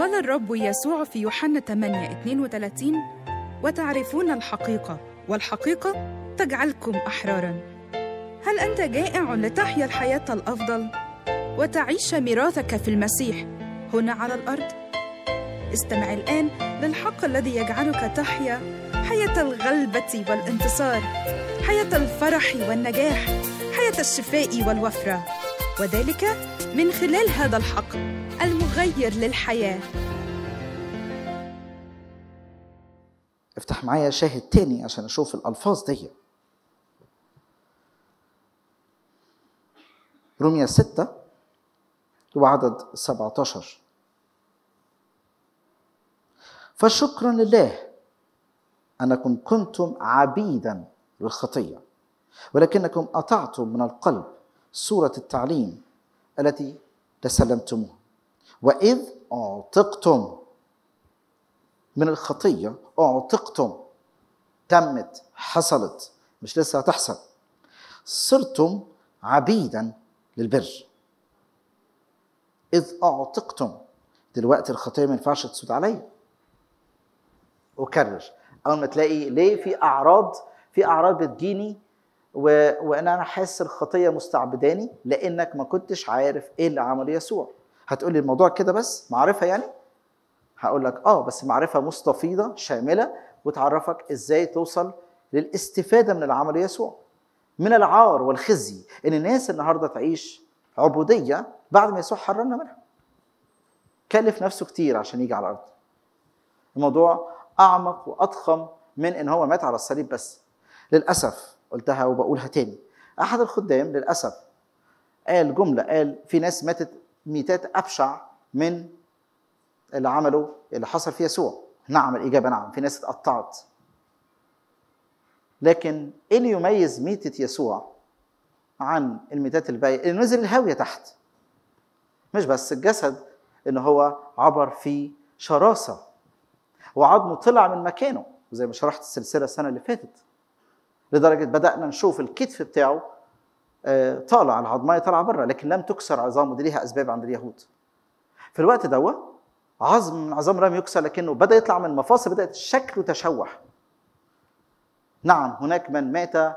قال الرب يسوع في يوحنا 8 32 وتعرفون الحقيقة والحقيقة تجعلكم أحرارا هل أنت جائع لتحيا الحياة الأفضل وتعيش ميراثك في المسيح هنا على الأرض؟ استمع الآن للحق الذي يجعلك تحيا حياة الغلبة والانتصار حياة الفرح والنجاح حياة الشفاء والوفرة وذلك من خلال هذا الحق المغير للحياة افتح معايا شاهد تاني عشان اشوف الالفاظ دي رومية ستة وعدد 17 فشكرا لله أنكم كنتم عبيدا للخطية ولكنكم أطعتم من القلب صورة التعليم التي تسلمتموها وإذ أعتقتم من الخطية أعتقتم تمت حصلت مش لسه هتحصل صرتم عبيدا للبر إذ أعتقتم دلوقتي الخطية ما ينفعش تسود عليا أكرر أول ما تلاقي ليه في أعراض في أعراض بتجيني و... وأن أنا حاسس الخطية مستعبداني لأنك ما كنتش عارف إيه اللي عمله يسوع هتقولي الموضوع كده بس معرفة يعني هقول لك اه بس معرفه مستفيضه شامله وتعرفك ازاي توصل للاستفاده من العمل يسوع من العار والخزي ان الناس النهارده تعيش عبوديه بعد ما يسوع حررنا منها كلف نفسه كتير عشان يجي على الارض الموضوع اعمق واضخم من ان هو مات على الصليب بس للاسف قلتها وبقولها تاني احد الخدام للاسف قال جمله قال في ناس ماتت ميتات ابشع من اللي عمله اللي حصل في يسوع نعم الإجابة نعم في ناس اتقطعت لكن إيه اللي يميز ميتة يسوع عن الميتات الباقية اللي نزل الهاوية تحت مش بس الجسد إن هو عبر في شراسة وعظمه طلع من مكانه زي ما شرحت السلسلة السنة اللي فاتت لدرجة بدأنا نشوف الكتف بتاعه طالع العظمية طالعة بره لكن لم تكسر عظامه دي ليها أسباب عند اليهود في الوقت دوت عظم من عظام لم يكسر لكنه بدا يطلع من المفاصل بدات شكله تشوه نعم هناك من مات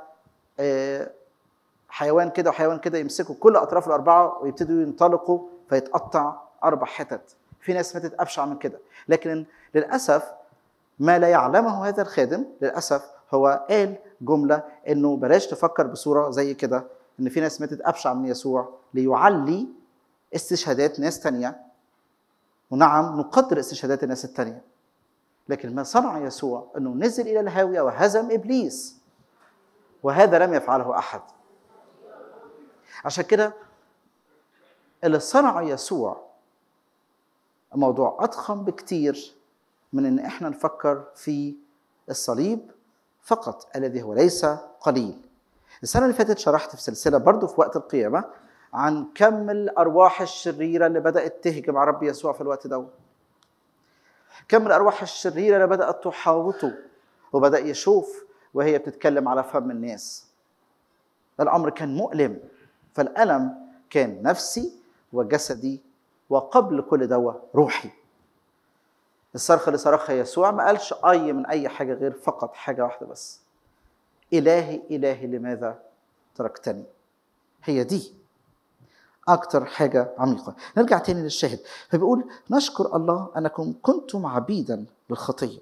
حيوان كده وحيوان كده يمسكوا كل اطراف الاربعه ويبتدوا ينطلقوا فيتقطع اربع حتت في ناس ماتت ابشع من كده لكن للاسف ما لا يعلمه هذا الخادم للاسف هو قال جمله انه بلاش تفكر بصوره زي كده ان في ناس ماتت ابشع من يسوع ليعلي استشهادات ناس تانيه ونعم نقدر استشهادات الناس التانية لكن ما صنع يسوع انه نزل الى الهاويه وهزم ابليس وهذا لم يفعله احد عشان كده اللي صنعه يسوع موضوع اضخم بكتير من ان احنا نفكر في الصليب فقط الذي هو ليس قليل السنه اللي فاتت شرحت في سلسله برضه في وقت القيامه عن كم الارواح الشريره اللي بدات تهجم على رب يسوع في الوقت ده كم الارواح الشريره اللي بدات تحاوطه وبدا يشوف وهي بتتكلم على فم الناس الامر كان مؤلم فالالم كان نفسي وجسدي وقبل كل دوا روحي الصرخه اللي صرخها يسوع ما قالش اي من اي حاجه غير فقط حاجه واحده بس الهي الهي لماذا تركتني هي دي أكتر حاجة عميقة نرجع تاني للشاهد فبيقول نشكر الله أنكم كنتم عبيدا للخطية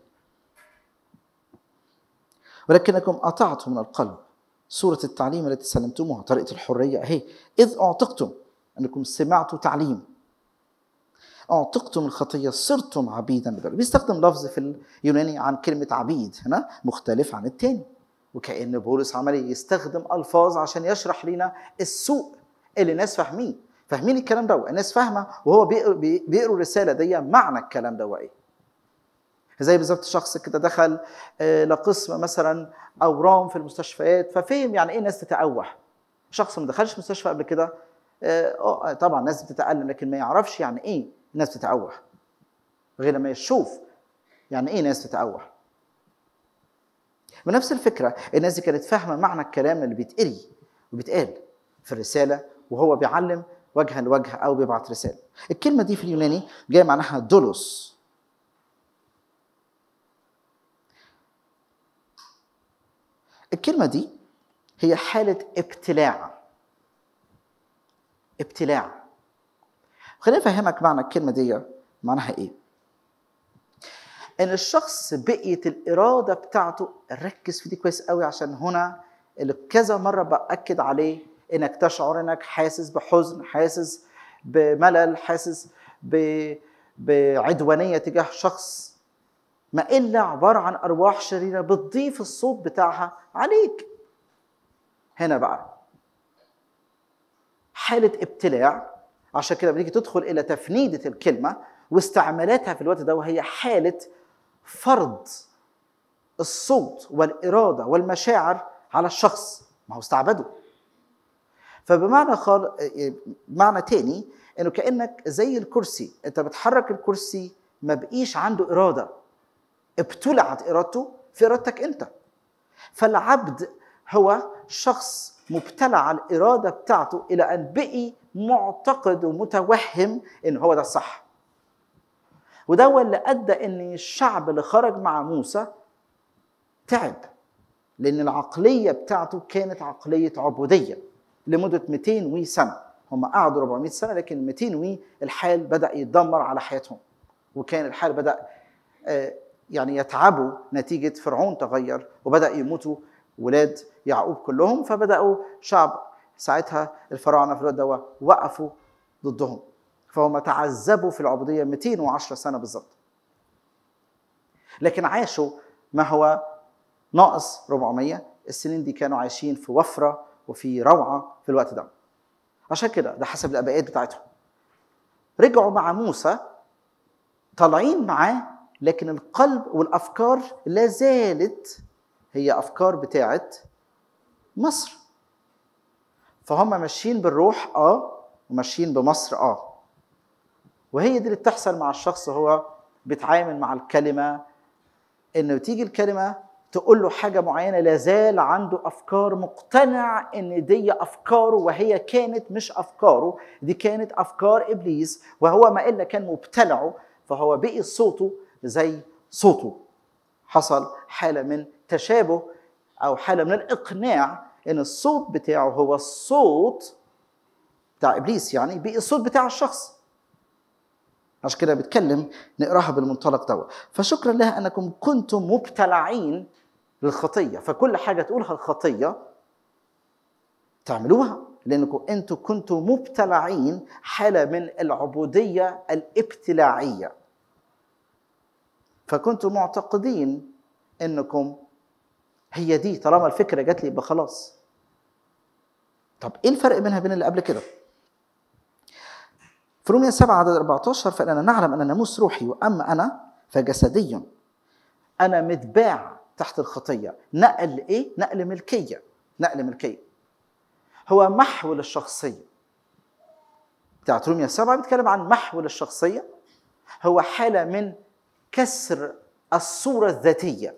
ولكنكم أطعتم من القلب صورة التعليم التي سلمتموها طريقة الحرية أهي إذ أعتقتم أنكم سمعتوا تعليم أعتقتم الخطية صرتم عبيدا للبر بيستخدم لفظ في اليوناني عن كلمة عبيد هنا مختلف عن التاني وكأن بولس عمال يستخدم ألفاظ عشان يشرح لنا السوء اللي الناس فاهمين فاهمين الكلام ده الناس فاهمه وهو بيقروا الرساله دي معنى الكلام ده ايه زي بالظبط شخص كده دخل لقسم مثلا اورام في المستشفيات ففهم يعني ايه ناس تتأوه شخص ما دخلش مستشفى قبل كده اه طبعا الناس بتتألم لكن ما يعرفش يعني ايه الناس بتتأوه غير لما يشوف يعني ايه ناس بتتأوه بنفس الفكره الناس دي كانت فاهمه معنى الكلام اللي بيتقري وبيتقال في الرساله وهو بيعلم وجها لوجه او بيبعت رساله الكلمه دي في اليوناني جايه معناها دولوس الكلمه دي هي حاله ابتلاع ابتلاع خليني افهمك معنى الكلمه دي معناها ايه ان الشخص بقيت الاراده بتاعته ركز في دي كويس قوي عشان هنا اللي كذا مره باكد عليه انك تشعر انك حاسس بحزن حاسس بملل حاسس ب... بعدوانيه تجاه شخص ما الا عباره عن ارواح شريره بتضيف الصوت بتاعها عليك هنا بقى حاله ابتلاع عشان كده بتيجي تدخل الى تفنيده الكلمه واستعمالاتها في الوقت ده وهي حاله فرض الصوت والاراده والمشاعر على الشخص ما هو استعبده فبمعنى خال... معنى تاني انه كانك زي الكرسي انت بتحرك الكرسي ما بقيش عنده اراده ابتلعت ارادته في ارادتك انت فالعبد هو شخص مبتلع الاراده بتاعته الى ان بقي معتقد ومتوهم ان هو ده الصح وده هو اللي ادى ان الشعب اللي خرج مع موسى تعب لان العقليه بتاعته كانت عقليه عبوديه لمده 200 وي سنه هم قعدوا 400 سنه لكن 200 وي الحال بدا يتدمر على حياتهم وكان الحال بدا يعني يتعبوا نتيجه فرعون تغير وبدا يموتوا ولاد يعقوب كلهم فبداوا شعب ساعتها الفراعنه في الوقت ده وقفوا ضدهم فهم تعذبوا في العبوديه 210 سنه بالظبط لكن عاشوا ما هو ناقص 400 السنين دي كانوا عايشين في وفره وفي روعه في الوقت ده عشان كده ده حسب الابائات بتاعتهم رجعوا مع موسى طالعين معاه لكن القلب والافكار لا زالت هي افكار بتاعت مصر فهم ماشيين بالروح اه وماشيين بمصر اه وهي دي اللي بتحصل مع الشخص وهو بيتعامل مع الكلمه انه تيجي الكلمه تقول له حاجه معينه لا زال عنده افكار مقتنع ان دي افكاره وهي كانت مش افكاره دي كانت افكار ابليس وهو ما الا كان مبتلعه فهو بقي صوته زي صوته حصل حاله من تشابه او حاله من الاقناع ان الصوت بتاعه هو الصوت بتاع ابليس يعني بقي الصوت بتاع الشخص عشان كده بتكلم نقراها بالمنطلق دوت فشكرا لها انكم كنتم مبتلعين للخطيه فكل حاجه تقولها الخطيه تعملوها لانكم انتم كنتم مبتلعين حاله من العبوديه الابتلاعيه فكنتم معتقدين انكم هي دي طالما الفكره جات لي يبقى خلاص طب ايه الفرق بينها وبين اللي قبل كده في رومية 7 عدد 14 فإننا نعلم أن ناموس روحي وأما أنا فجسدي أنا متباع تحت الخطية نقل إيه؟ نقل ملكية نقل ملكية هو محو للشخصية بتاعت رومية 7 بيتكلم عن محو للشخصية هو حالة من كسر الصورة الذاتية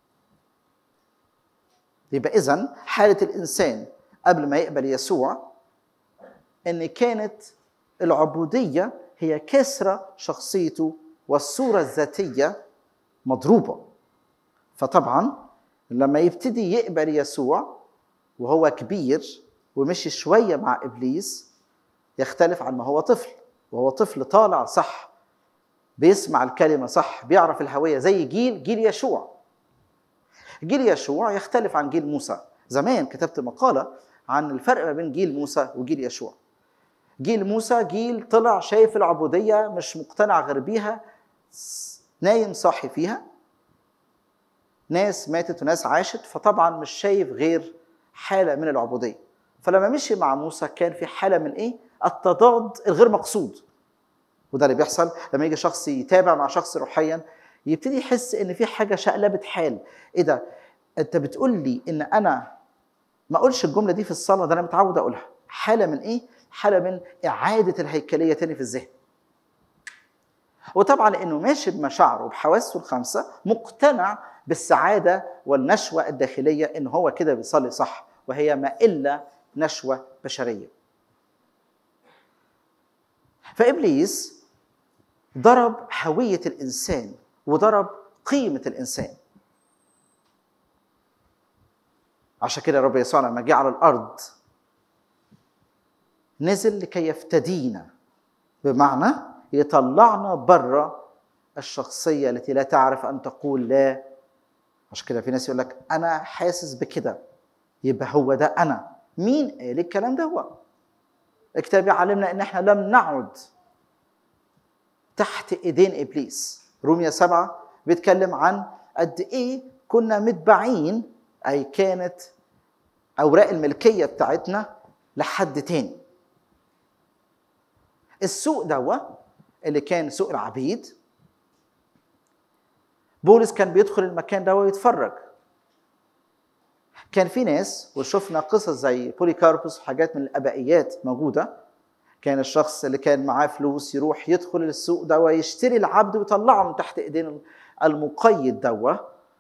يبقى إذا حالة الإنسان قبل ما يقبل يسوع إن كانت العبودية هي كسر شخصيته والصورة الذاتية مضروبة فطبعا لما يبتدي يقبل يسوع وهو كبير ومشي شوية مع إبليس يختلف عن ما هو طفل وهو طفل طالع صح بيسمع الكلمة صح بيعرف الهوية زي جيل جيل يشوع جيل يشوع يختلف عن جيل موسى زمان كتبت مقالة عن الفرق ما بين جيل موسى وجيل يشوع جيل موسى جيل طلع شايف العبودية مش مقتنع غير بيها نايم صاحي فيها ناس ماتت وناس عاشت فطبعا مش شايف غير حالة من العبودية فلما مشي مع موسى كان في حالة من ايه؟ التضاد الغير مقصود وده اللي بيحصل لما يجي شخص يتابع مع شخص روحيا يبتدي يحس ان في حاجة شقلبت حال ايه ده؟ انت بتقول لي ان انا ما اقولش الجملة دي في الصلاة ده انا متعود اقولها حالة من ايه؟ حاله من اعاده الهيكليه تاني في الذهن وطبعا لانه ماشي بمشاعره وبحواسه الخمسه مقتنع بالسعاده والنشوه الداخليه ان هو كده بيصلي صح وهي ما الا نشوه بشريه فابليس ضرب هويه الانسان وضرب قيمه الانسان عشان كده رب يسوع لما جه على الارض نزل لكي يفتدينا بمعنى يطلعنا بره الشخصيه التي لا تعرف ان تقول لا عشان كده في ناس يقول لك انا حاسس بكده يبقى هو ده انا مين قال الكلام ده هو الكتاب يعلمنا ان احنا لم نعد تحت ايدين ابليس روميا سبعة بيتكلم عن قد ايه كنا متبعين اي كانت اوراق الملكيه بتاعتنا لحد تاني السوق دوا اللي كان سوق العبيد بولس كان بيدخل المكان ده ويتفرج كان في ناس وشفنا قصص زي بوليكاربوس وحاجات من الابائيات موجوده كان الشخص اللي كان معاه فلوس يروح يدخل السوق ده ويشتري العبد ويطلعه من تحت ايدين المقيد دوا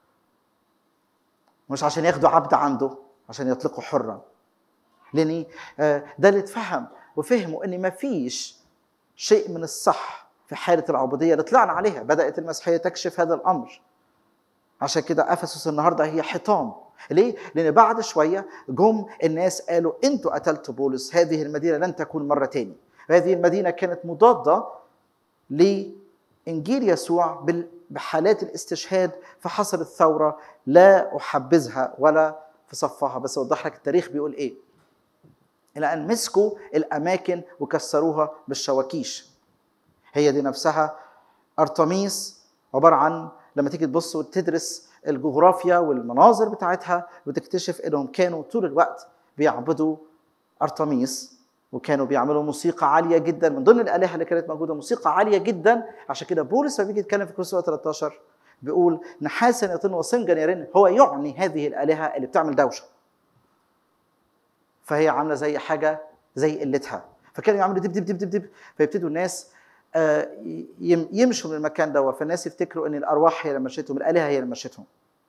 مش عشان ياخدوا عبد عنده عشان يطلقوا حرا لان ده اللي اتفهم وفهموا ان ما فيش شيء من الصح في حاله العبوديه اللي طلعنا عليها بدات المسيحيه تكشف هذا الامر عشان كده افسس النهارده هي حطام ليه؟ لان بعد شويه جم الناس قالوا انتوا قتلتوا بولس هذه المدينه لن تكون مره تاني هذه المدينه كانت مضاده لانجيل يسوع بحالات الاستشهاد فحصلت ثوره لا احبذها ولا في صفها بس اوضح لك التاريخ بيقول ايه الى ان مسكوا الاماكن وكسروها بالشواكيش هي دي نفسها ارتميس عباره عن لما تيجي تبص وتدرس الجغرافيا والمناظر بتاعتها وتكتشف انهم كانوا طول الوقت بيعبدوا ارتميس وكانوا بيعملوا موسيقى عاليه جدا من ضمن الالهه اللي كانت موجوده موسيقى عاليه جدا عشان كده بولس لما بيجي يتكلم في كورنثوس 13 بيقول نحاسا يطن وصنجا يرن هو يعني هذه الالهه اللي بتعمل دوشه فهي عامله زي حاجه زي قلتها فكانوا يعملوا دب دب دب دب دب فيبتدوا الناس يمشوا من المكان ده فالناس يفتكروا ان الارواح هي اللي مشيتهم الالهه هي اللي مشيتهم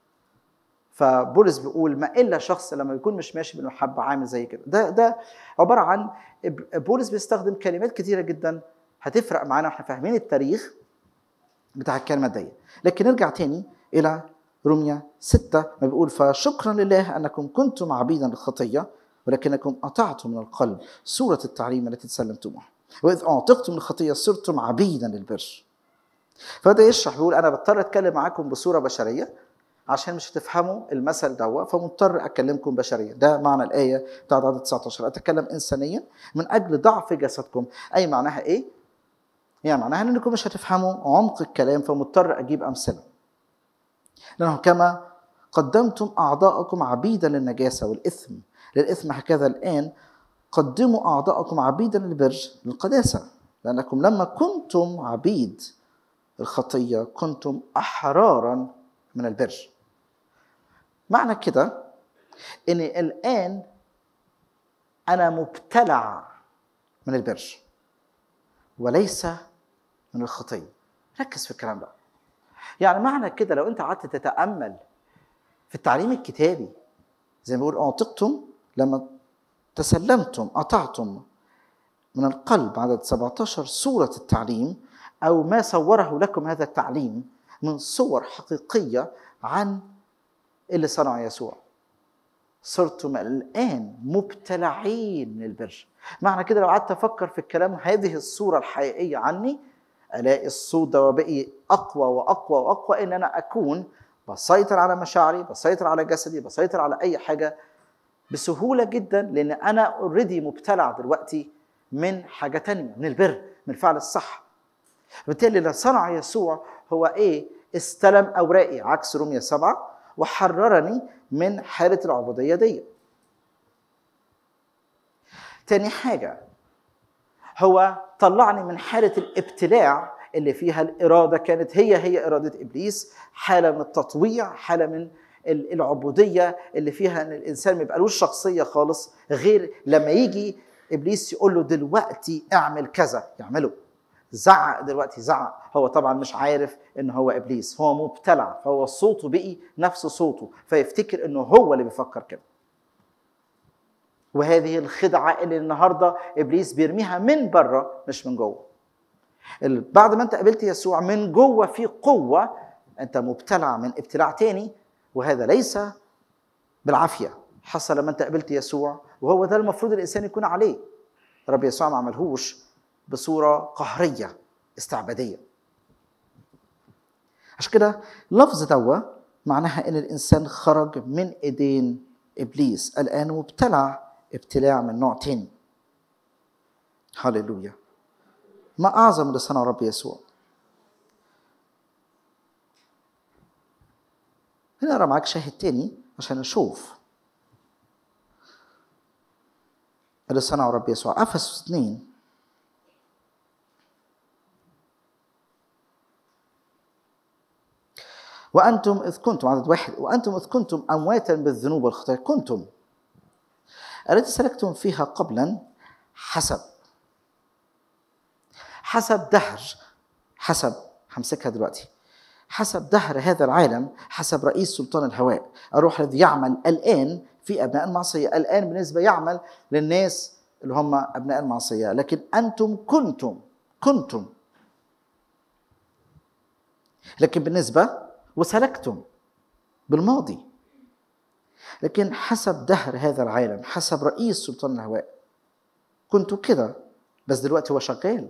فبولس بيقول ما الا شخص لما يكون مش ماشي بالمحبه عامل زي كده ده ده عباره عن بولس بيستخدم كلمات كتيره جدا هتفرق معانا واحنا فاهمين التاريخ بتاع الكلمه دي لكن نرجع تاني الى روميا ستة ما بيقول فشكرا لله انكم كنتم عبيدا للخطيه ولكنكم قطعتم من القلب صوره التعليم التي تسلمتموها واذ اعتقتم الخطيه صرتم عبيدا للبر فده يشرح بيقول انا بضطر اتكلم معاكم بصوره بشريه عشان مش هتفهموا المثل دوا فمضطر اكلمكم بشريا ده معنى الايه بتاعت عدد 19 اتكلم انسانيا من اجل ضعف جسدكم اي معناها ايه يعني معناها انكم مش هتفهموا عمق الكلام فمضطر اجيب امثله لانه كما قدمتم اعضاءكم عبيدا للنجاسه والاثم للاثم هكذا الان قدموا اعضاءكم عبيدا للبر للقداسه لانكم لما كنتم عبيد الخطيه كنتم احرارا من البر معنى كده ان الان انا مبتلع من البر وليس من الخطيه ركز في الكلام ده يعني معنى كده لو انت قعدت تتامل في التعليم الكتابي زي ما بيقول اعتقتم لما تسلمتم قطعتم من القلب عدد 17 صورة التعليم أو ما صوره لكم هذا التعليم من صور حقيقية عن اللي صنع يسوع صرتم الآن مبتلعين من البر معنى كده لو قعدت أفكر في الكلام هذه الصورة الحقيقية عني ألاقي الصوت ده بقي أقوى وأقوى وأقوى إن أنا أكون بسيطر على مشاعري بسيطر على جسدي بسيطر على أي حاجة بسهولة جدا لأن أنا اوريدي مبتلع دلوقتي من حاجة تانية من البر من الفعل الصح بالتالي اللي صنع يسوع هو إيه؟ استلم أوراقي عكس رومية سبعة وحررني من حالة العبودية دي تاني حاجة هو طلعني من حالة الابتلاع اللي فيها الإرادة كانت هي هي إرادة إبليس حالة من التطويع حالة من العبودية اللي فيها ان الانسان ما يبقالوش شخصية خالص غير لما يجي ابليس يقول له دلوقتي اعمل كذا يعمله زعق دلوقتي زعق هو طبعا مش عارف ان هو ابليس هو مبتلع فهو صوته بقي نفس صوته فيفتكر انه هو اللي بيفكر كده وهذه الخدعه اللي النهارده ابليس بيرميها من بره مش من جوه ال- بعد ما انت قابلت يسوع من جوه في قوه انت مبتلع من ابتلاع تاني وهذا ليس بالعافيه حصل لما انت قابلت يسوع وهو ده المفروض الانسان يكون عليه رب يسوع ما عملهوش بصوره قهريه استعباديه عشان كده لفظ دوا معناها ان الانسان خرج من ايدين ابليس الان مبتلع ابتلاع من نوع تاني هللويا ما اعظم اللي صنعه رب يسوع هنا اقرا معاك شاهد تاني عشان نشوف اللي صنعه رب يسوع افسس 2 وأنتم إذ كنتم عدد واحد وأنتم إذ كنتم أمواتا بالذنوب والخطايا كنتم التي سلكتم فيها قبلا حسب حسب دهر حسب همسكها دلوقتي حسب دهر هذا العالم حسب رئيس سلطان الهواء الروح الذي يعمل الآن في أبناء المعصية الآن بالنسبة يعمل للناس اللي هم أبناء المعصية لكن أنتم كنتم كنتم لكن بالنسبة وسلكتم بالماضي لكن حسب دهر هذا العالم حسب رئيس سلطان الهواء كنتوا كده بس دلوقتي هو شغال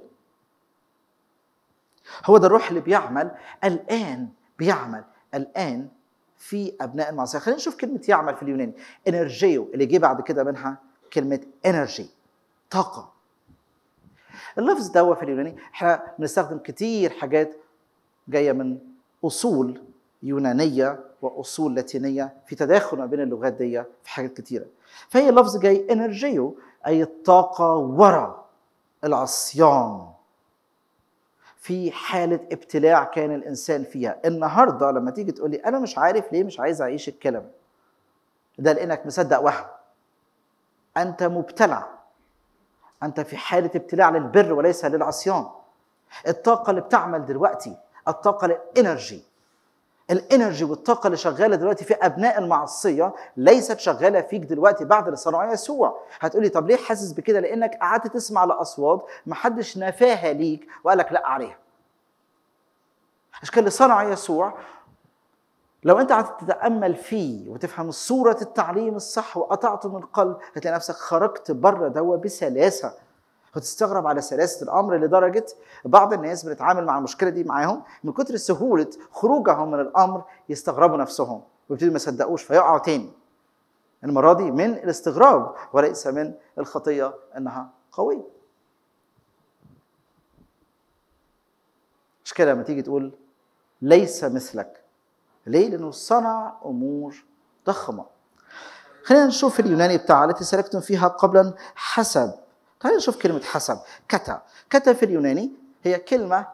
هو ده الروح اللي بيعمل الآن بيعمل الآن في أبناء المعصية خلينا نشوف كلمة يعمل في اليوناني انرجيو اللي جه بعد كده منها كلمة انرجي طاقة اللفظ ده في اليوناني احنا بنستخدم كتير حاجات جاية من أصول يونانية وأصول لاتينية في تداخل ما بين اللغات دي في حاجات كتيرة فهي لفظ جاي انرجيو أي الطاقة وراء العصيان في حالة ابتلاع كان الإنسان فيها النهاردة لما تيجي تقول لي أنا مش عارف ليه مش عايز أعيش الكلام ده لأنك مصدق وهم أنت مبتلع أنت في حالة ابتلاع للبر وليس للعصيان الطاقة اللي بتعمل دلوقتي الطاقة الانرجي الانرجي والطاقة اللي شغالة دلوقتي في أبناء المعصية ليست شغالة فيك دلوقتي بعد اللي صنعه يسوع هتقولي طب ليه حاسس بكده لأنك قعدت تسمع لأصوات محدش نفاها ليك وقال لك لا عليها عشان كده اللي صنع يسوع لو انت قعدت تتامل فيه وتفهم صوره التعليم الصح وقطعته من القلب هتلاقي نفسك خرجت بره دوا بسلاسه وتستغرب على سلاسه الامر لدرجه بعض الناس بنتعامل مع المشكله دي معاهم من كتر سهوله خروجهم من الامر يستغربوا نفسهم ويبتدوا ما يصدقوش فيقعوا تاني المره دي من الاستغراب وليس من الخطيه انها قويه مش كده لما تيجي تقول ليس مثلك ليه؟ لأنه صنع أمور ضخمة. خلينا نشوف اليوناني بتاع التي سلكتم فيها قبلا حسب. خلينا نشوف كلمة حسب، كتا. كتا في اليوناني هي كلمة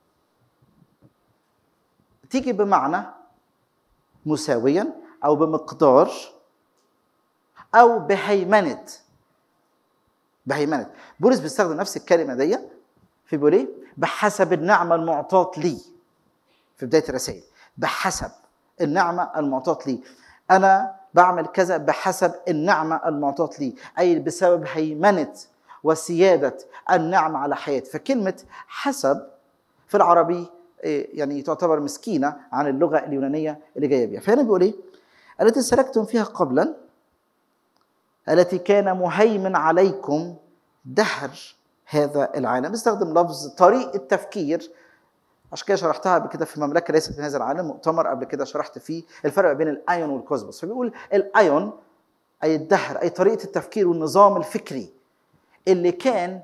تيجي بمعنى مساويا أو بمقدار أو بهيمنة. بهيمنة. بولس بيستخدم نفس الكلمة دي في بيقول إيه؟ بحسب النعمة المعطاة لي. في بداية الرسائل. بحسب النعمة المعطاة لي أنا بعمل كذا بحسب النعمة المعطاة لي أي بسبب هيمنة وسيادة النعمة على حياتي فكلمة حسب في العربي يعني تعتبر مسكينة عن اللغة اليونانية اللي جاية بيها فهنا بيقول إيه التي سلكتم فيها قبلا التي كان مهيمن عليكم دهر هذا العالم بيستخدم لفظ طريقة تفكير عشان كده شرحتها قبل كده في مملكه ليست من هذا العالم مؤتمر قبل كده شرحت فيه الفرق بين الايون والكوزموس فبيقول الايون اي الدهر اي طريقه التفكير والنظام الفكري اللي كان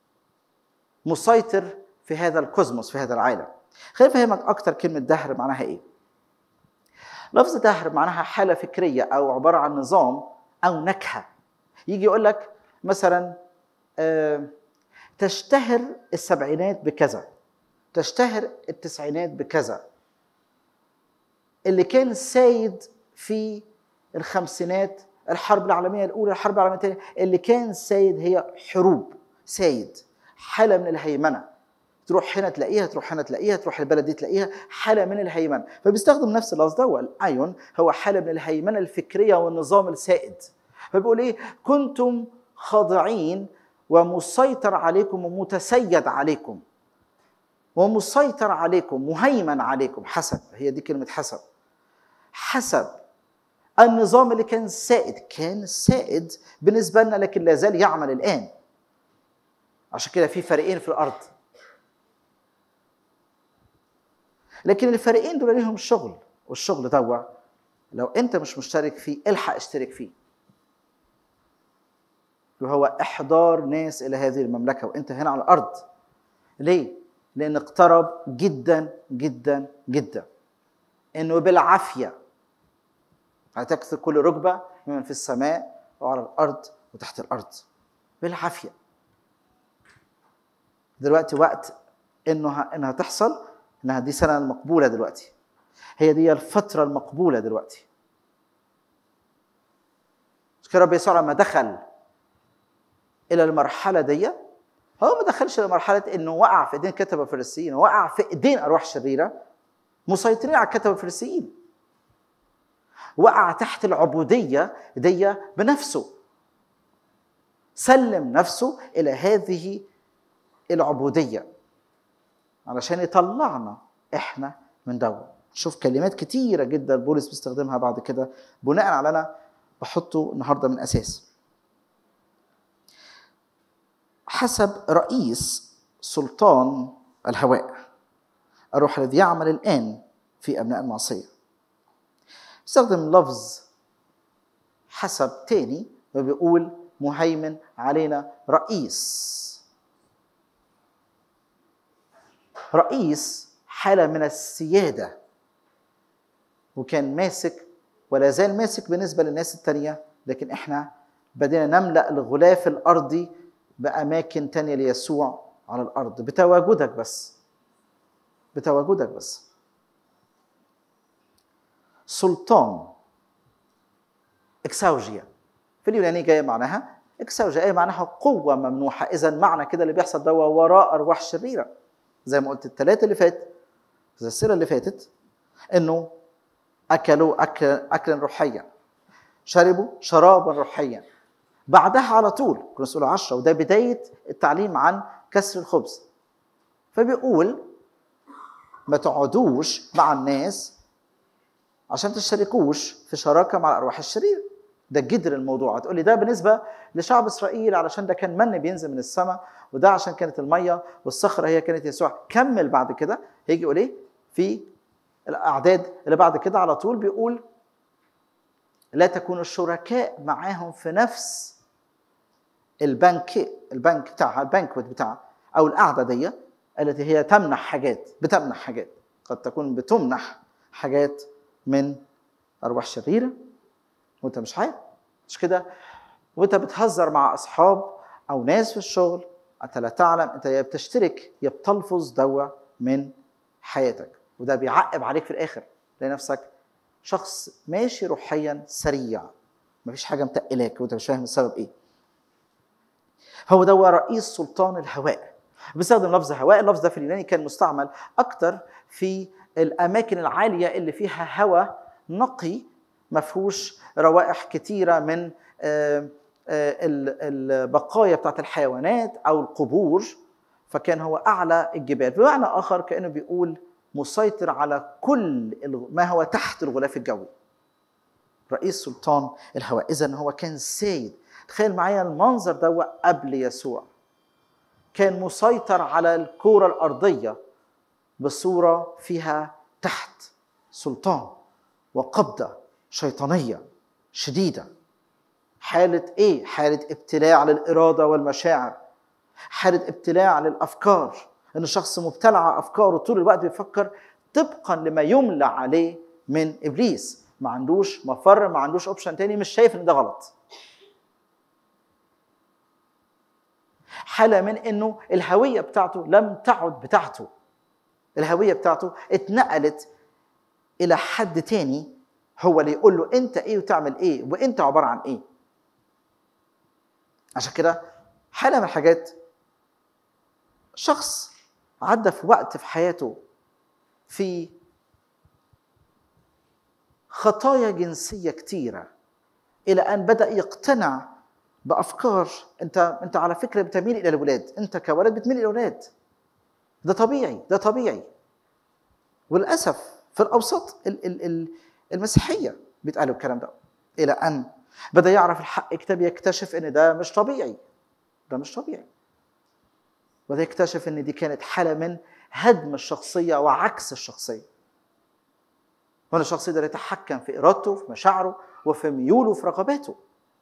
مسيطر في هذا الكوزموس في هذا العالم خليني افهمك اكتر كلمه دهر معناها ايه لفظ دهر معناها حاله فكريه او عباره عن نظام او نكهه يجي يقول لك مثلا آه تشتهر السبعينات بكذا تشتهر التسعينات بكذا اللي كان سايد في الخمسينات الحرب العالمية الأولى الحرب العالمية الثانية اللي كان سايد هي حروب سايد حالة من الهيمنة تروح هنا تلاقيها تروح هنا تلاقيها تروح البلد دي تلاقيها حالة من فبيستخدم نفس اللفظ ده الأيون هو حالة من الهيمنة الفكرية والنظام السائد فبيقول ايه كنتم خاضعين ومسيطر عليكم ومتسيد عليكم ومسيطر عليكم مهيمن عليكم حسب هي دي كلمة حسب حسب النظام اللي كان سائد كان سائد بالنسبة لنا لكن لا زال يعمل الآن عشان كده في فريقين في الأرض لكن الفريقين دول ليهم شغل والشغل دوا لو انت مش مشترك فيه الحق اشترك فيه وهو احضار ناس الى هذه المملكه وانت هنا على الارض ليه لان اقترب جدا جدا جدا انه بالعافيه هتكسر كل ركبه ممن في السماء وعلى الارض وتحت الارض بالعافيه دلوقتي وقت انه انها تحصل انها دي سنه المقبوله دلوقتي هي دي الفتره المقبوله دلوقتي مش كده رب يسوع لما دخل الى المرحله دي هو ما دخلش الى مرحله انه وقع في ايدين كتبه الفريسيين وقع في ايدين ارواح شريره مسيطرين على الكتبه الفريسيين وقع تحت العبوديه دي بنفسه سلم نفسه الى هذه العبوديه علشان يطلعنا احنا من دوا شوف كلمات كتيره جدا بولس بيستخدمها بعد كده بناء على انا بحطه النهارده من اساس حسب رئيس سلطان الهواء الروح الذي يعمل الان في ابناء المعصيه استخدم لفظ حسب تاني وبيقول مهيمن علينا رئيس رئيس حاله من السياده وكان ماسك ولا زال ماسك بالنسبه للناس التانيه لكن احنا بدينا نملا الغلاف الارضي باماكن تانيه ليسوع على الارض بتواجدك بس بتواجدك بس سلطان اكساوجيا في اليوناني جايه معناها اكساوجيا اي معناها قوه ممنوحه اذا معنى كده اللي بيحصل ده وراء ارواح شريره زي ما قلت الثلاثه اللي فات في السيره اللي فاتت انه اكلوا اكل اكلا روحيا شربوا شرابا روحيا بعدها على طول كنا نقول عشرة وده بداية التعليم عن كسر الخبز فبيقول ما تقعدوش مع الناس عشان تشتركوش في شراكة مع الأرواح الشريرة ده جدر الموضوع هتقول لي ده بالنسبة لشعب إسرائيل علشان ده كان من بينزل من السماء وده عشان كانت المية والصخرة هي كانت يسوع كمل بعد كده هيجي يقول ايه في الأعداد اللي بعد كده على طول بيقول لا تكونوا الشركاء معاهم في نفس البنك البنك بتاعها البنكوت بتاعها او القعده دي التي هي تمنح حاجات بتمنح حاجات قد تكون بتمنح حاجات من ارواح شريره وانت مش عارف مش كده وانت بتهزر مع اصحاب او ناس في الشغل انت لا تعلم انت يا بتشترك يا بتلفظ دوا من حياتك وده بيعقب عليك في الاخر تلاقي نفسك شخص ماشي روحيا سريع مفيش حاجه متقلاك وانت مش فاهم السبب ايه هو ده رئيس سلطان الهواء بيستخدم لفظ هواء اللفظ ده في اليوناني كان مستعمل اكتر في الاماكن العاليه اللي فيها هواء نقي ما فيهوش روائح كتيره من البقايا بتاعت الحيوانات او القبور فكان هو اعلى الجبال بمعنى اخر كانه بيقول مسيطر على كل ما هو تحت الغلاف الجوي رئيس سلطان الهواء اذا هو كان سيد تخيل معايا المنظر ده قبل يسوع كان مسيطر على الكرة الأرضية بصورة فيها تحت سلطان وقبضة شيطانية شديدة حالة إيه؟ حالة ابتلاع للإرادة والمشاعر حالة ابتلاع للأفكار إن الشخص مبتلع أفكاره طول الوقت بيفكر طبقا لما يملى عليه من إبليس ما عندوش مفر ما عندوش اوبشن تاني مش شايف ان ده غلط حاله من انه الهويه بتاعته لم تعد بتاعته الهويه بتاعته اتنقلت الى حد تاني هو اللي يقول له انت ايه وتعمل ايه وانت عباره عن ايه عشان كده حاله من الحاجات شخص عدى في وقت في حياته في خطايا جنسيه كتيره الى ان بدا يقتنع بافكار انت انت على فكره بتميل الى الولاد انت كولد بتميل الى الولاد ده طبيعي ده طبيعي وللاسف في الاوساط ال- ال- ال- المسيحيه بيتقالوا الكلام ده الى ان بدا يعرف الحق كتاب يكتشف ان ده مش طبيعي ده مش طبيعي بدا يكتشف ان دي كانت حاله من هدم الشخصيه وعكس الشخصيه وان الشخص يقدر يتحكم في ارادته في مشاعره وفي ميوله في رغباته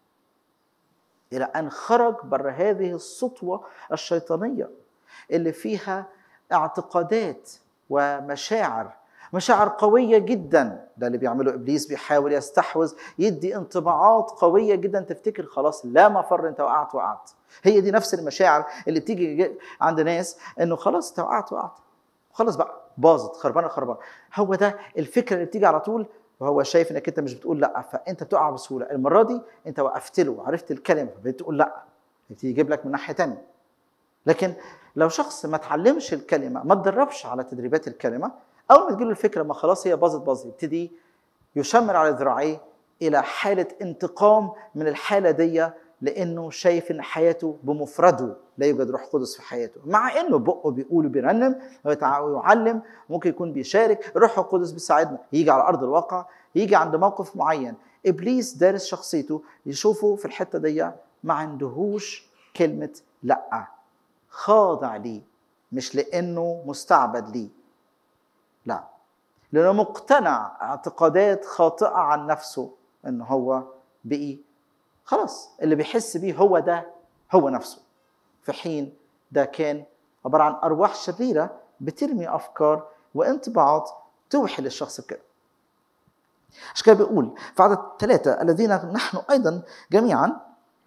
الى ان خرج بر هذه السطوه الشيطانيه اللي فيها اعتقادات ومشاعر مشاعر قوية جدا ده اللي بيعمله إبليس بيحاول يستحوذ يدي انطباعات قوية جدا تفتكر خلاص لا مفر أنت وقعت وقعت هي دي نفس المشاعر اللي بتيجي عند ناس إنه خلاص أنت وقعت وقعت خلاص بقى باظت خربانة خربانة هو ده الفكرة اللي بتيجي على طول وهو شايف انك انت مش بتقول لا فانت بتقع بسهوله المره دي انت وقفت له وعرفت الكلمه فبتقول لا يبتدي يجيب لك من ناحيه تانية لكن لو شخص ما اتعلمش الكلمه ما اتدربش على تدريبات الكلمه اول ما تجيله الفكره ما خلاص هي باظت باظت يبتدي يشمر على ذراعيه الى حاله انتقام من الحاله دي لانه شايف ان حياته بمفرده لا يوجد روح قدس في حياته مع انه بقه بيقول وبيرنم ويعلم ممكن يكون بيشارك الروح القدس بيساعدنا يجي على ارض الواقع يجي عند موقف معين ابليس دارس شخصيته يشوفه في الحته دي ما عندهوش كلمه لا خاضع ليه مش لانه مستعبد ليه لا لانه مقتنع اعتقادات خاطئه عن نفسه ان هو بقي خلاص اللي بيحس بيه هو ده هو نفسه في حين ده كان عباره عن ارواح شريره بترمي افكار وانطباعات توحي للشخص بكده عشان كده بيقول في عدد ثلاثة الذين نحن أيضا جميعا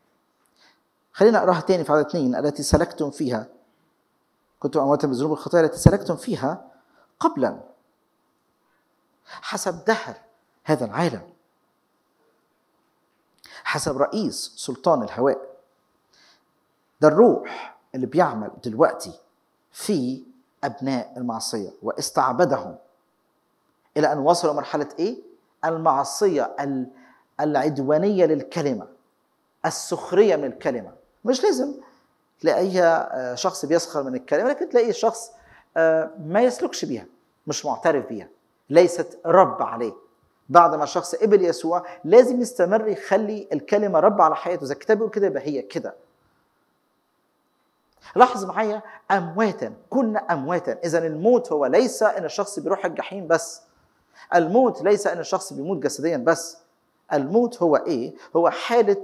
خلينا أقراها تاني في عدد اثنين التي سلكتم فيها كنتم أمواتا بذنوب الخطايا التي سلكتم فيها قبلا حسب دهر هذا العالم حسب رئيس سلطان الهواء ده الروح اللي بيعمل دلوقتي في أبناء المعصية واستعبدهم إلى أن وصلوا مرحلة إيه؟ المعصية العدوانية للكلمة السخرية من الكلمة مش لازم تلاقيها شخص بيسخر من الكلمة لكن تلاقي شخص ما يسلكش بيها مش معترف بيها ليست رب عليه بعد ما الشخص قبل يسوع لازم يستمر يخلي الكلمة رب على حياته زي الكتاب بيقول كده يبقى هي كده لاحظ معايا أمواتا كنا أمواتا إذا الموت هو ليس إن الشخص بيروح الجحيم بس الموت ليس ان الشخص بيموت جسديا بس الموت هو ايه هو حاله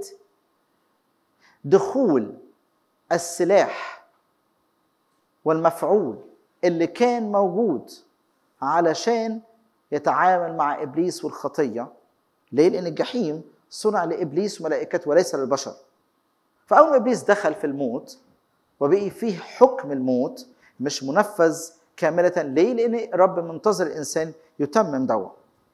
دخول السلاح والمفعول اللي كان موجود علشان يتعامل مع ابليس والخطيه ليه لان الجحيم صنع لابليس وملائكته وليس للبشر فاول ما ابليس دخل في الموت وبقي فيه حكم الموت مش منفذ كاملة ليه؟ لأن رب منتظر الإنسان يتمم دوا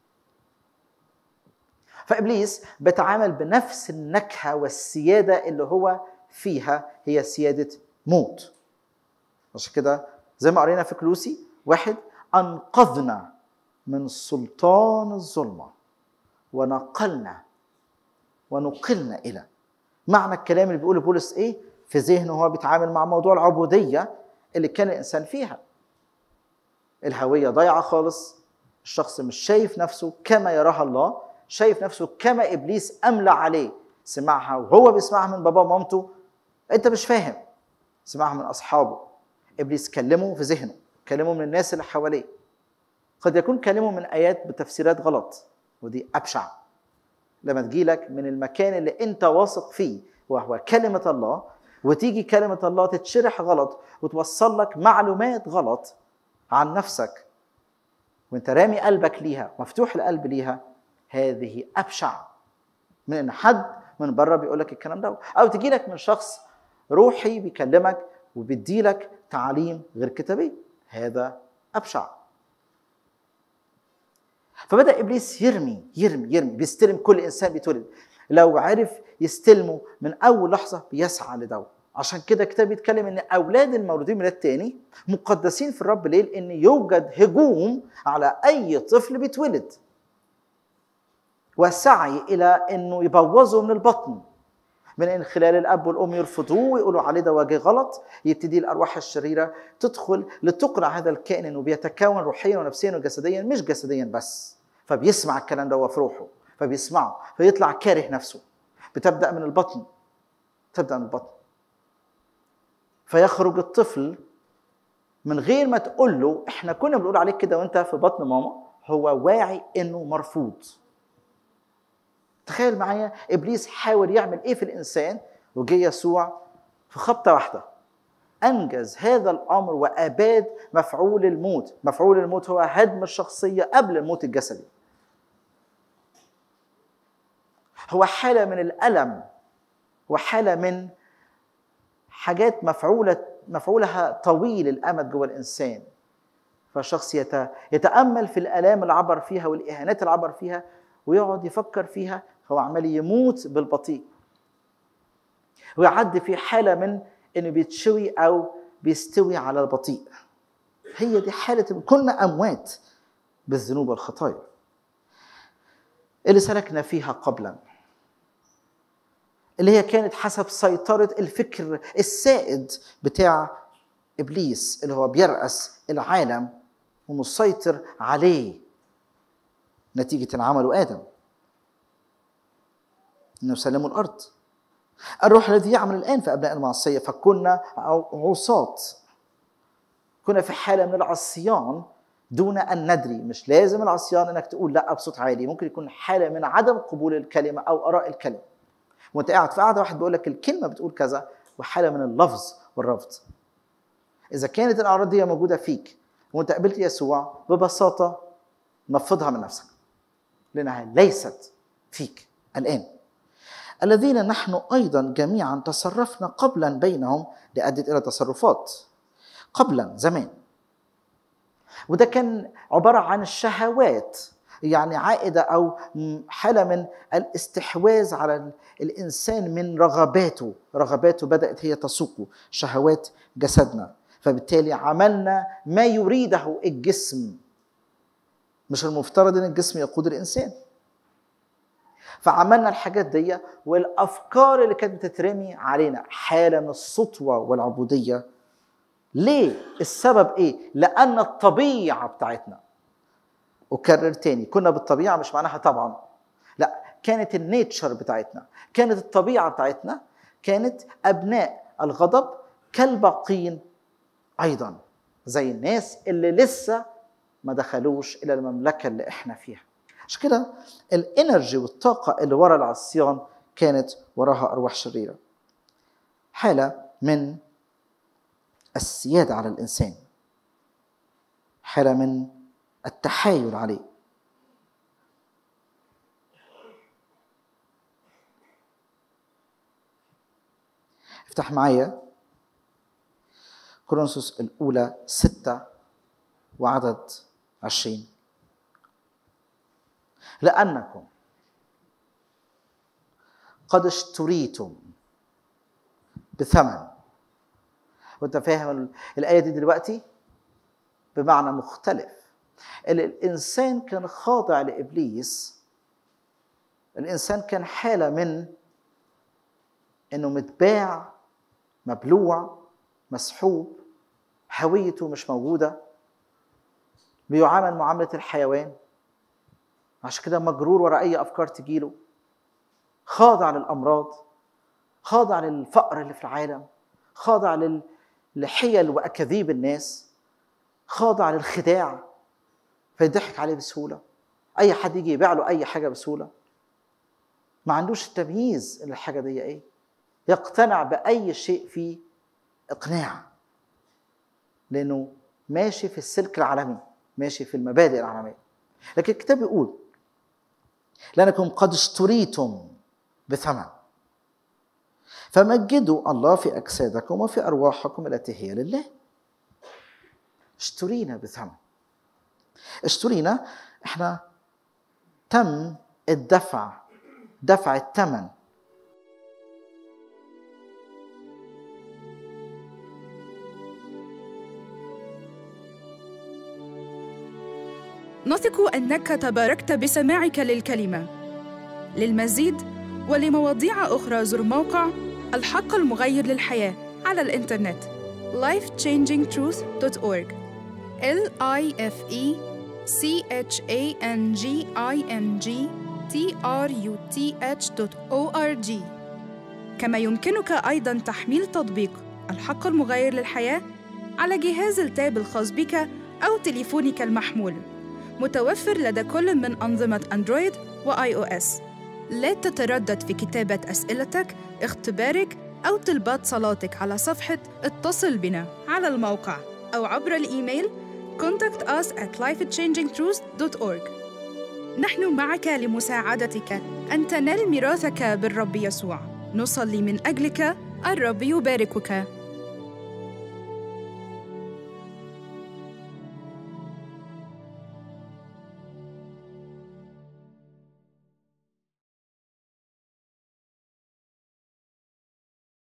فإبليس بيتعامل بنفس النكهة والسيادة اللي هو فيها هي سيادة موت عشان كده زي ما قرينا في كلوسي واحد أنقذنا من سلطان الظلمة ونقلنا ونقلنا إلى معنى الكلام اللي بيقوله بولس إيه؟ في ذهنه هو بيتعامل مع موضوع العبودية اللي كان الإنسان فيها الهويه ضايعه خالص الشخص مش شايف نفسه كما يراها الله شايف نفسه كما ابليس املى عليه سمعها وهو بيسمعها من بابا ومامته انت مش فاهم سمعها من اصحابه ابليس كلمه في ذهنه كلمه من الناس اللي حواليه قد يكون كلمه من ايات بتفسيرات غلط ودي ابشع لما تجيلك من المكان اللي انت واثق فيه وهو كلمه الله وتيجي كلمه الله تتشرح غلط وتوصل لك معلومات غلط عن نفسك وانت رامي قلبك ليها مفتوح القلب ليها هذه ابشع من ان حد من بره بيقول لك الكلام ده او تجي لك من شخص روحي بيكلمك وبيدي لك تعاليم غير كتابيه هذا ابشع فبدا ابليس يرمي يرمي يرمي بيستلم كل انسان بيتولد لو عرف يستلمه من اول لحظه بيسعى لدوه عشان كده الكتاب بيتكلم ان اولاد المولودين من التاني مقدسين في الرب ليه؟ لان يوجد هجوم على اي طفل بيتولد. وسعي الى انه يبوظه من البطن من خلال الاب والام يرفضوه ويقولوا عليه ده وجه غلط يبتدي الارواح الشريره تدخل لتقنع هذا الكائن انه بيتكون روحيا ونفسيا وجسديا مش جسديا بس فبيسمع الكلام ده في روحه فبيسمعه فيطلع كاره نفسه بتبدا من البطن تبدا من البطن فيخرج الطفل من غير ما تقول له احنا كنا بنقول عليك كده وانت في بطن ماما هو واعي انه مرفوض تخيل معايا ابليس حاول يعمل ايه في الانسان وجه يسوع في خبطه واحده انجز هذا الامر واباد مفعول الموت مفعول الموت هو هدم الشخصيه قبل الموت الجسدي هو حاله من الالم وحاله من حاجات مفعوله مفعولها طويل الامد جوه الانسان فالشخص يتامل في الالام اللي عبر فيها والاهانات اللي عبر فيها ويقعد يفكر فيها هو عمال يموت بالبطيء ويعدي في حاله من انه بيتشوي او بيستوي على البطيء هي دي حاله كنا اموات بالذنوب والخطايا اللي سلكنا فيها قبلا اللي هي كانت حسب سيطرة الفكر السائد بتاع إبليس اللي هو بيرأس العالم ومسيطر عليه نتيجة عمله آدم إنه سلموا الأرض الروح الذي يعمل الآن في أبناء المعصية فكنا عصاة كنا في حالة من العصيان دون أن ندري مش لازم العصيان إنك تقول لا بصوت عالي ممكن يكون حالة من عدم قبول الكلمة أو آراء الكلمة وانت قاعد في قاعده واحد بيقول لك الكلمه بتقول كذا وحاله من اللفظ والرفض اذا كانت الاعراض دي موجوده فيك وانت قابلت يسوع ببساطه نفضها من نفسك لانها ليست فيك الان الذين نحن ايضا جميعا تصرفنا قبلا بينهم لادت الى تصرفات قبلا زمان وده كان عباره عن الشهوات يعني عائده او حاله من الاستحواذ على الانسان من رغباته رغباته بدات هي تسوقه شهوات جسدنا فبالتالي عملنا ما يريده الجسم مش المفترض ان الجسم يقود الانسان فعملنا الحاجات دي والافكار اللي كانت بتترمي علينا حاله من السطوه والعبوديه ليه السبب ايه لان الطبيعه بتاعتنا اكرر تاني كنا بالطبيعه مش معناها طبعا لا كانت النيتشر بتاعتنا كانت الطبيعه بتاعتنا كانت ابناء الغضب كالباقين ايضا زي الناس اللي لسه ما دخلوش الى المملكه اللي احنا فيها عشان كده الانرجي والطاقه اللي ورا العصيان كانت وراها ارواح شريره حاله من السياده على الانسان حاله من التحايل عليه افتح معايا كورنثوس الأولى ستة وعدد عشرين لأنكم قد اشتريتم بثمن وانت فاهم الآية دي دلوقتي بمعنى مختلف الإنسان كان خاضع لإبليس الإنسان كان حالة من إنه متباع مبلوع مسحوب هويته مش موجودة بيعامل معاملة الحيوان عشان كده مجرور ورا أي أفكار تجيله خاضع للأمراض خاضع للفقر اللي في العالم خاضع لحيل وأكاذيب الناس خاضع للخداع فيضحك عليه بسهولة أي حد يجي يبيع له أي حاجة بسهولة ما عندوش التمييز إن الحاجة دي إيه يقتنع بأي شيء فيه إقناع لأنه ماشي في السلك العالمي ماشي في المبادئ العالمية لكن الكتاب يقول لأنكم قد اشتريتم بثمن فمجدوا الله في أجسادكم وفي أرواحكم التي هي لله اشترينا بثمن اشترينا احنا تم الدفع دفع الثمن نثق انك تباركت بسماعك للكلمه للمزيد ولمواضيع أخرى زر موقع الحق المغير للحياة على الإنترنت lifechangingtruth.org l i f e c h a n g i n g t r u t h.org كما يمكنك أيضاً تحميل تطبيق الحق المغير للحياة على جهاز التاب الخاص بك أو تليفونك المحمول متوفر لدى كل من أنظمة أندرويد وآي أو إس لا تتردد في كتابة أسئلتك، اختبارك أو طلبات صلاتك على صفحة اتصل بنا على الموقع أو عبر الإيميل contact us at lifechangingtruth.org نحن معك لمساعدتك أن تنال ميراثك بالرب يسوع نصلي من أجلك الرب يباركك